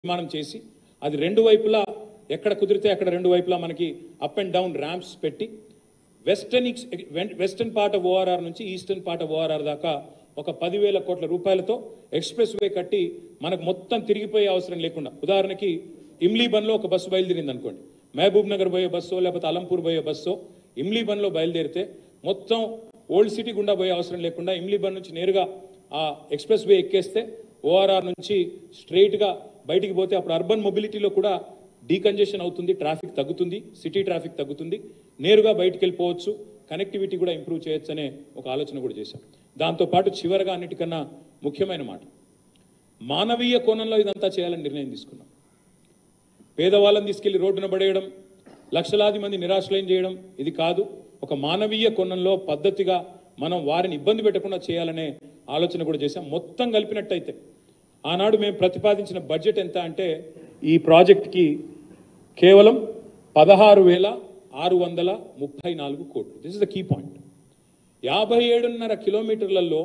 నిర్మాణం చేసి అది రెండు వైపులా ఎక్కడ కుదిరితే అక్కడ రెండు వైపులా మనకి అప్ అండ్ డౌన్ ర్యాంప్స్ పెట్టి వెస్టర్న్ ఎక్స్- వెన్- వెస్టర్న్ పార్ట్ ఆఫ్ ఓఆర్ఆర్ నుంచి ఈస్టర్న్ పార్ట్ ఆఫ్ ఓఆర్ఆర్ దాకా ఒక పదివేల కోట్ల రూపాయలతో ఎక్స్ప్రెస్ వే కట్టి మనకు మొత్తం తిరిగిపోయే అవసరం లేకుండా ఉదాహరణకి ఇమ్లీబన్లో ఒక బస్సు బయలుదేరింది అనుకోండి మహబూబ్ నగర్ పోయే బస్సో లేకపోతే అలంపూర్ పోయే బస్సో ఇమ్లీబన్లో బయలుదేరితే మొత్తం ఓల్డ్ సిటీ గుండా పోయే అవసరం లేకుండా ఇమ్లీబన్ నుంచి నేరుగా ఆ ఎక్స్ప్రెస్ వే ఎక్కేస్తే ఓఆర్ఆర్ నుంచి స్ట్రైట్గా బయటికి పోతే అప్పుడు అర్బన్ మొబిలిటీలో కూడా డీకంజెషన్ అవుతుంది ట్రాఫిక్ తగ్గుతుంది సిటీ ట్రాఫిక్ తగ్గుతుంది నేరుగా బయటికి వెళ్ళిపోవచ్చు కనెక్టివిటీ కూడా ఇంప్రూవ్ చేయొచ్చు అనే ఒక ఆలోచన కూడా చేశాం దాంతోపాటు చివరగా అన్నిటికన్నా ముఖ్యమైన మాట మానవీయ కోణంలో ఇదంతా చేయాలని నిర్ణయం తీసుకున్నాం పేదవాళ్ళని తీసుకెళ్లి రోడ్డున పడేయడం లక్షలాది మంది నిరాశ్రయం చేయడం ఇది కాదు ఒక మానవీయ కోణంలో పద్ధతిగా మనం వారిని ఇబ్బంది పెట్టకుండా చేయాలనే ఆలోచన కూడా చేశాం మొత్తం కలిపినట్టయితే ఆనాడు మేము ప్రతిపాదించిన బడ్జెట్ ఎంత అంటే ఈ ప్రాజెక్ట్కి కేవలం పదహారు వేల ఆరు వందల ముప్పై నాలుగు కోట్లు this is the key point యాభై ఏడున్నర కిలోమీటర్లలో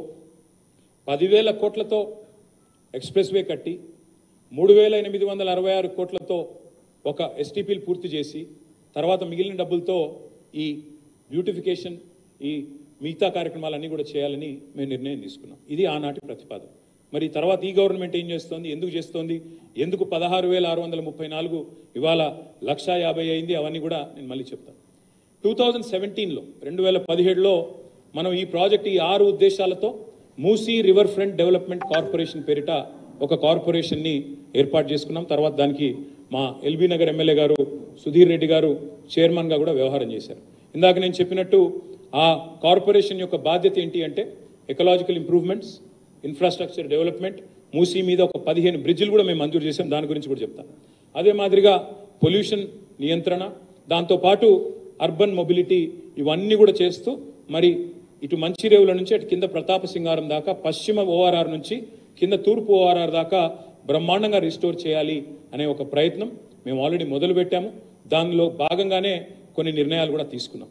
పదివేల కోట్లతో ఎక్స్ప్రెస్ వే కట్టి మూడు వేల ఎనిమిది వందల అరవై ఆరు కోట్లతో ఒక ఎస్టీపీలు పూర్తి చేసి తర్వాత మిగిలిన డబ్బులతో ఈ బ్యూటిఫికేషన్ ఈ మిగతా కార్యక్రమాలన్నీ కూడా చేయాలని మేము నిర్ణయం తీసుకున్నాం ఇది ఆనాటి ప్రతిపాదన మరి తర్వాత ఈ గవర్నమెంట్ ఏం చేస్తోంది ఎందుకు చేస్తోంది ఎందుకు పదహారు వేల ఆరు వందల ముప్పై నాలుగు ఇవాళ లక్షా యాభై అయింది అవన్నీ కూడా నేను మళ్ళీ చెప్తాను టూ థౌజండ్ సెవెంటీన్లో రెండు వేల పదిహేడులో మనం ఈ ప్రాజెక్ట్ ఈ ఆరు ఉద్దేశాలతో Musi river front development corporation పేరిట ఒక కార్పొరేషన్ని ఏర్పాటు చేసుకున్నాం తర్వాత దానికి మా ఎల్బీ నగర్ ఎమ్మెల్యే గారు సుధీర్ రెడ్డి గారు చైర్మన్గా కూడా వ్యవహారం చేశారు ఇందాక నేను చెప్పినట్టు ఆ కార్పొరేషన్ యొక్క బాధ్యత ఏంటి అంటే ecological improvements infrastructure development Musi మీద ఒక పదిహేను బ్రిడ్జిలు కూడా మేము మంజూరు చేసాం దాని గురించి కూడా చెప్తాను అదే మాదిరిగా పొల్యూషన్ నియంత్రణ దాంతోపాటు అర్బన్ మొబిలిటీ ఇవన్నీ కూడా చేస్తూ మరి ఇటు మంచిరేవుల నుంచి అటు కింద ప్రతాప సింగారం దాకా పశ్చిమ ఓఆర్ఆర్ నుంచి కింద తూర్పు ఓఆర్ఆర్ దాకా బ్రహ్మాండంగా రిస్టోర్ చేయాలి అనే ఒక ప్రయత్నం మేము ఆల్రెడీ మొదలు పెట్టాము దానిలో భాగంగానే కొన్ని నిర్ణయాలు కూడా తీసుకున్నాం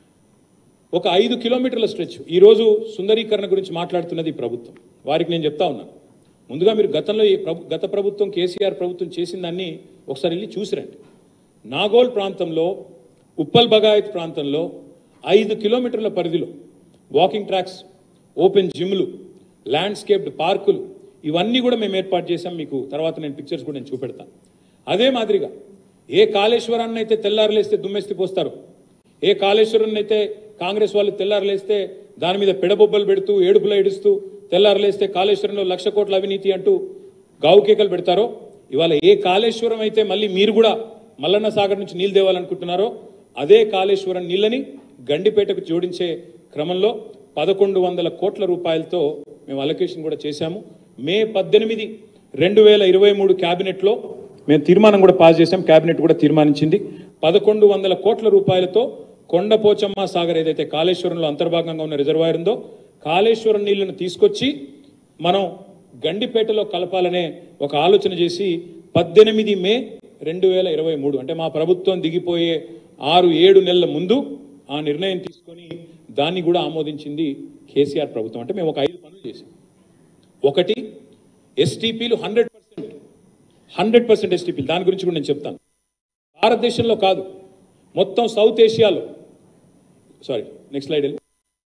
ఒక ఐదు కిలోమీటర్ల స్ట్రెచ్ ఈరోజు సుందరీకరణ గురించి మాట్లాడుతున్నది ఈ ప్రభుత్వం వారికి నేను చెప్తా ఉన్నాను ముందుగా మీరు గతంలో ఈ ప్రభు గత ప్రభుత్వం కేసీఆర్ ప్రభుత్వం చేసిన దాన్ని ఒకసారి వెళ్ళి చూసిరండి నాగోల్ ప్రాంతంలో ఉప్పల్ బగాయత్ ప్రాంతంలో ఐదు కిలోమీటర్ల పరిధిలో వాకింగ్ ట్రాక్స్ ఓపెన్ జిమ్లు ల్యాండ్స్కేప్డ్ పార్కులు ఇవన్నీ కూడా మేము ఏర్పాటు చేశాం మీకు తర్వాత నేను పిక్చర్స్ కూడా నేను చూపెడతాను అదే మాదిరిగా ఏ కాళేశ్వరాన్ని అయితే తెల్లారలేస్తే దుమ్మెస్తి పోస్తారు ఏ కాళేశ్వరం అయితే కాంగ్రెస్ వాళ్ళు తెల్లారలేస్తే దాని మీద పెడబొబ్బలు పెడుతూ ఏడుపులు ఏడుస్తూ తెల్లారలేస్తే కాళేశ్వరంలో లక్ష కోట్ల అవినీతి అంటూ గావుకేకలు పెడతారో ఇవాళ ఏ కాళేశ్వరం అయితే మళ్ళీ మీరు కూడా మల్లన్న సాగర్ నుంచి నీళ్ళు తేవాలనుకుంటున్నారో అదే కాళేశ్వరం నీళ్ళని గండిపేటకు జోడించే క్రమంలో పదకొండు వందల కోట్ల రూపాయలతో మేము అలొకేషన్ కూడా చేశాము మే పద్దెనిమిది రెండు వేల ఇరవై మూడు క్యాబినెట్లో మేము తీర్మానం కూడా పాస్ చేశాం క్యాబినెట్ కూడా తీర్మానించింది పదకొండు వందల కోట్ల రూపాయలతో కొండపోచమ్మ సాగర్ ఏదైతే కాళేశ్వరంలో అంతర్భాగంగా ఉన్న రిజర్వాయర్ ఉందో కాళేశ్వరం నీళ్లను తీసుకొచ్చి మనం గండిపేటలో కలపాలనే ఒక ఆలోచన చేసి పద్దెనిమిది మే రెండు వేల ఇరవై మూడు అంటే మా ప్రభుత్వం దిగిపోయే ఆరు ఏడు నెలల ముందు ఆ నిర్ణయం తీసుకొని దాన్ని కూడా ఆమోదించింది కేసీఆర్ ప్రభుత్వం అంటే మేము ఒక ఐదు పనులు చేసాం ఒకటి ఎస్టీపీలు హండ్రెడ్ పర్సెంట్ హండ్రెడ్ పర్సెంట్ ఎస్టీపీలు దాని గురించి కూడా నేను చెప్తాను భారతదేశంలో కాదు మొత్తం సౌత్ ఏషియాలో సారీ నెక్స్ట్ స్లైడ్ వెళ్ళి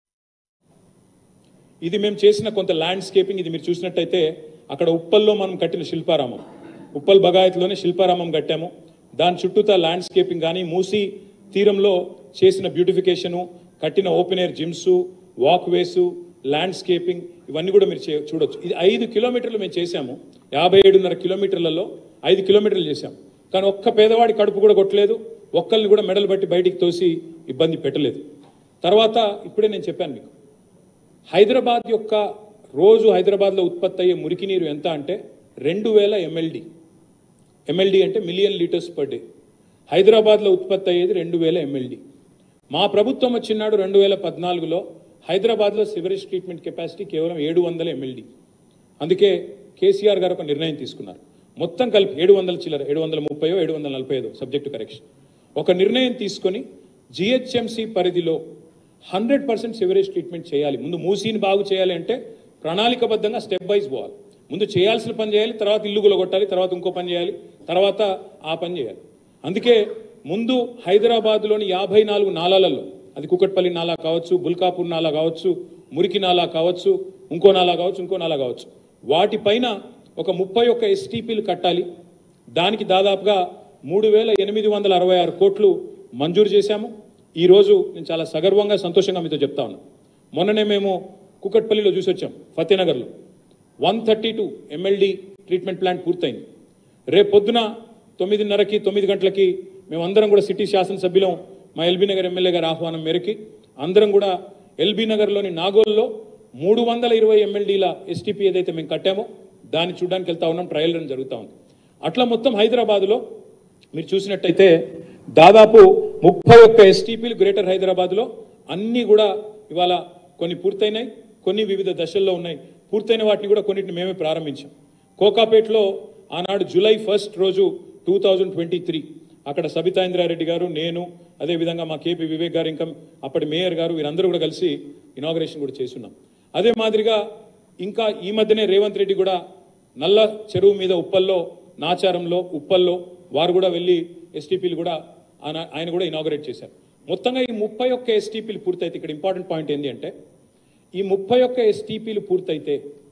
ఇది మేము చేసిన కొంత ల్యాండ్స్కేపింగ్ ఇది మీరు చూసినట్టయితే అక్కడ ఉప్పల్లో మనం కట్టిన శిల్పారామం ఉప్పల్ బగాయత్లోనే శిల్పారామం కట్టాము దాని చుట్టూతా ల్యాండ్స్కేపింగ్ కానీ మూసీ తీరంలో చేసిన బ్యూటిఫికేషను కట్టిన open air gyms walkways landscaping ఇవన్నీ కూడా మీరు చే- చూడొచ్చు ఇది ఐదు కిలోమీటర్లు మేము చేశాము యాభై ఏడున్నర కిలోమీటర్లలో ఐదు కిలోమీటర్లు చేశాం కానీ ఒక్క పేదవాడి కడుపు కూడా కొట్టలేదు ఒక్కరిని కూడా మెడలు బట్టి బయటికి తోసి ఇబ్బంది పెట్టలేదు తర్వాత ఇప్పుడే నేను చెప్పాను మీకు హైదరాబాద్ యొక్క రోజు హైదరాబాద్లో ఉత్పత్తి అయ్యే మురికి నీరు ఎంత అంటే రెండు వేల ఎంఎల్డి ఎంఎల్డి అంటే మిలియన్ లీటర్స్ పర్ డే హైదరాబాద్లో ఉత్పత్తి అయ్యేది రెండు వేల ఎంఎల్డి మా ప్రభుత్వం వచ్చినాడు రెండు వేల పద్నాలుగులో హైదరాబాద్లో సివరేజ్ ట్రీట్మెంట్ కెపాసిటీ కేవలం ఏడు వందల ఎంఎల్డి అందుకే కేసీఆర్ గారు ఒక నిర్ణయం తీసుకున్నారు మొత్తం కలిపి ఏడు వందల చిల్లర ఏడు వందల ముప్పై ఏడు వందల నలభై ఐదు సబ్జెక్టు కరెక్షన్ ఒక నిర్ణయం తీసుకొని జిహెచ్ఎంసి పరిధిలో హండ్రెడ్ పర్సెంట్ సివరేజ్ ట్రీట్మెంట్ చేయాలి ముందు మూసీని బాగు చేయాలి అంటే ప్రణాళికబద్ధంగా స్టెప్ వైజ్ పోవాలి ముందు చేయాల్సిన పని చేయాలి తర్వాత ఇల్లు కొట్టాలి తర్వాత ఇంకో పని చేయాలి తర్వాత ఆ పని చేయాలి అందుకే ముందు హైదరాబాద్లోని యాభై నాలుగు నాలాలలో అది కుకట్పల్లి నాలా కావచ్చు బుల్కాపూర్ నాలా కావచ్చు మురికి నాలా కావచ్చు ఇంకో నాలా కావచ్చు ఇంకో నాలా కావచ్చు వాటిపైన ఒక ముప్పై ఒక్క ఎస్టీపీలు కట్టాలి దానికి దాదాపుగా మూడు వేల ఎనిమిది వందల అరవై ఆరు కోట్లు మంజూరు చేశాము ఈరోజు నేను చాలా సగర్వంగా సంతోషంగా మీతో చెప్తా ఉన్నాను మొన్ననే మేము కుకట్పల్లిలో చూసి వచ్చాం ఫతేనగర్లో one thirty two MLD treatment plant పూర్తయింది రేపు పొద్దున తొమ్మిదిన్నరకి తొమ్మిది గంటలకి మేమందరం కూడా సిటీ శాసనసభ్యులం మా ఎల్బీ నగర్ ఎమ్మెల్యే గారి ఆహ్వానం మేరకి అందరం కూడా ఎల్బీ నగర్లోని నాగోల్లో మూడు వందల ఇరవై ఎంఎల్డీల ఎస్టీపీ ఏదైతే మేము కట్టామో దాన్ని చూడడానికి వెళ్తా ఉన్నాం ట్రయల్ రన్ జరుగుతూ ఉంది అట్లా మొత్తం హైదరాబాద్లో మీరు చూసినట్టయితే దాదాపు ముప్పై ఒక్క ఎస్టీపీలు గ్రేటర్ హైదరాబాద్లో అన్నీ కూడా ఇవాళ కొన్ని పూర్తయినాయి కొన్ని వివిధ దశల్లో ఉన్నాయి పూర్తయిన వాటిని కూడా కొన్నిటిని మేమే ప్రారంభించాం కోకాపేటలో ఆనాడు జూలై ఫస్ట్ రోజు టూ థౌజండ్ ట్వంటీ త్రీ అక్కడ సబితా ఇంద్రారెడ్డి గారు నేను అదేవిధంగా మా కేపీ వివేక్ గారు ఇంకా అప్పటి మేయర్ గారు వీరందరూ కూడా కలిసి ఇనాగరేషన్ కూడా చేస్తున్నాం అదే మాదిరిగా ఇంకా ఈ మధ్యనే రేవంత్ రెడ్డి కూడా నల్ల చెరువు మీద ఉప్పల్లో నాచారంలో ఉప్పల్లో వారు కూడా వెళ్ళి ఎస్టీపీలు కూడా ఆయన- ఆయన కూడా ఇనాగరేట్ చేశారు మొత్తంగా ఈ ముప్పై ఒక్క ఎస్టీపీలు పూర్తయితే ఇక్కడ ఇంపార్టెంట్ పాయింట్ ఏంటి అంటే ఈ ముప్పై ఒక్క ఎస్టీపీలు పూర్తయితే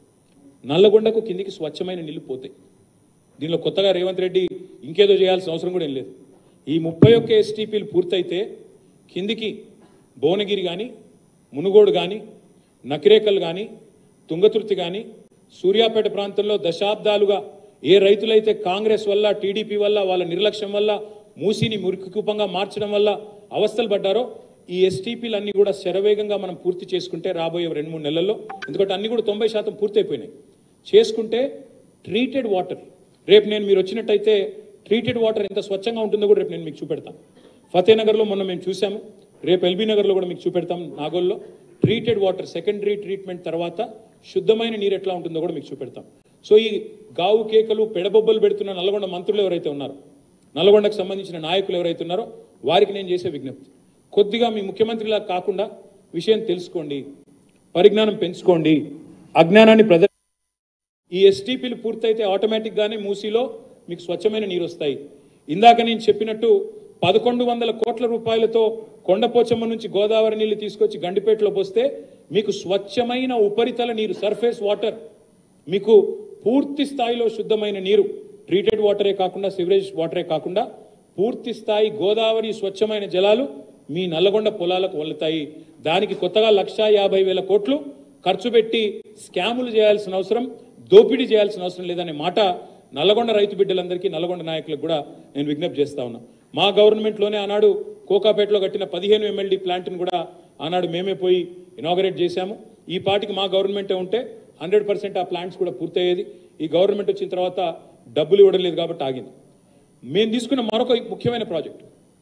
నల్లగొండకు కిందికి స్వచ్ఛమైన నీళ్లు పోతాయి దీనిలో కొత్తగా రేవంత్ రెడ్డి ఇంకేదో చేయాల్సిన అవసరం కూడా ఏం లేదు ఈ ముప్పై ఒక్క ఎస్టీపీలు పూర్తయితే కిందికి భువనగిరి కానీ మునుగోడు కానీ నకిరేకల్ కానీ తుంగతుర్తి కానీ సూర్యాపేట ప్రాంతంలో దశాబ్దాలుగా ఏ రైతులైతే కాంగ్రెస్ వల్ల టీడీపీ వల్ల వాళ్ళ నిర్లక్ష్యం వల్ల మూసిని మురికి కూపంగా మార్చడం వల్ల అవస్థలు పడ్డారో ఈ ఎస్టీపీలు అన్ని కూడా శరవేగంగా మనం పూర్తి చేసుకుంటే రాబోయే రెండు మూడు నెలల్లో ఎందుకంటే అన్ని కూడా తొంభై శాతం పూర్తయిపోయినాయి చేసుకుంటే ట్రీటెడ్ వాటర్ రేపు నేను మీరు వచ్చినట్టయితే ట్రీటెడ్ వాటర్ ఎంత స్వచ్ఛంగా ఉంటుందో కూడా రేపు నేను మీకు చూపెడతాను ఫతేనగర్లో మొన్న మేము చూసాము రేపు ఎల్బీ నగర్లో కూడా మీకు చూపెడతాం నాగోల్లో ట్రీటెడ్ వాటర్ సెకండరీ ట్రీట్మెంట్ తర్వాత శుద్ధమైన నీరు ఎట్లా ఉంటుందో కూడా మీకు చూపెడతాం సో ఈ గావు కేకలు పెడబొబ్బలు పెడుతున్న నల్గొండ మంత్రులు ఎవరైతే ఉన్నారో నల్గొండకు సంబంధించిన నాయకులు ఎవరైతే ఉన్నారో వారికి నేను చేసే విజ్ఞప్తి కొద్దిగా మీ ముఖ్యమంత్రిలా కాకుండా విషయం తెలుసుకోండి పరిజ్ఞానం పెంచుకోండి అజ్ఞానాన్ని ప్రదర్ ఈ ఎస్టీపీలు పూర్తయితే ఆటోమేటిక్గానే మూసీలో మీకు స్వచ్ఛమైన నీరు వస్తాయి ఇందాక నేను చెప్పినట్టు పదకొండు వందల కోట్ల రూపాయలతో కొండపోచమ్మ నుంచి గోదావరి నీళ్లు తీసుకొచ్చి గండిపేటలో పోస్తే మీకు స్వచ్ఛమైన ఉపరితల నీరు సర్ఫేస్ వాటర్ మీకు పూర్తి స్థాయిలో శుద్ధమైన నీరు ట్రీటెడ్ వాటరే కాకుండా సివరేజ్ వాటరే కాకుండా పూర్తి స్థాయి గోదావరి స్వచ్ఛమైన జలాలు మీ నల్లగొండ పొలాలకు వల్లుతాయి దానికి కొత్తగా లక్షా యాభై వేల కోట్లు ఖర్చు పెట్టి స్కాములు చేయాల్సిన అవసరం దోపిడీ చేయాల్సిన అవసరం లేదనే మాట నల్లగొండ రైతు బిడ్డలందరికీ నల్లగొండ నాయకులకు కూడా నేను విజ్ఞప్తి చేస్తా ఉన్నా మా గవర్నమెంట్లోనే ఆనాడు కోకాపేటలో కట్టిన పదిహేను ఎంఎల్డి ప్లాంట్ని కూడా ఆనాడు మేమే పోయి ఇనాగరేట్ చేశాము ఈ పాటికి మా గవర్నమెంటే ఉంటే హండ్రెడ్ పర్సెంట్ ఆ ప్లాంట్స్ కూడా పూర్తయ్యేది ఈ గవర్నమెంట్ వచ్చిన తర్వాత డబ్బులు ఇవ్వడం లేదు కాబట్టి ఆగింది మేము తీసుకున్న మరొక ముఖ్యమైన ప్రాజెక్ట్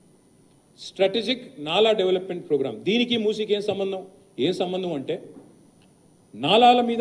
స్ట్రాటజిక్ నాలా డెవలప్మెంట్ ప్రోగ్రామ్ దీనికి మూసీకి ఏం సంబంధం ఏం సంబంధం అంటే నాలాల మీద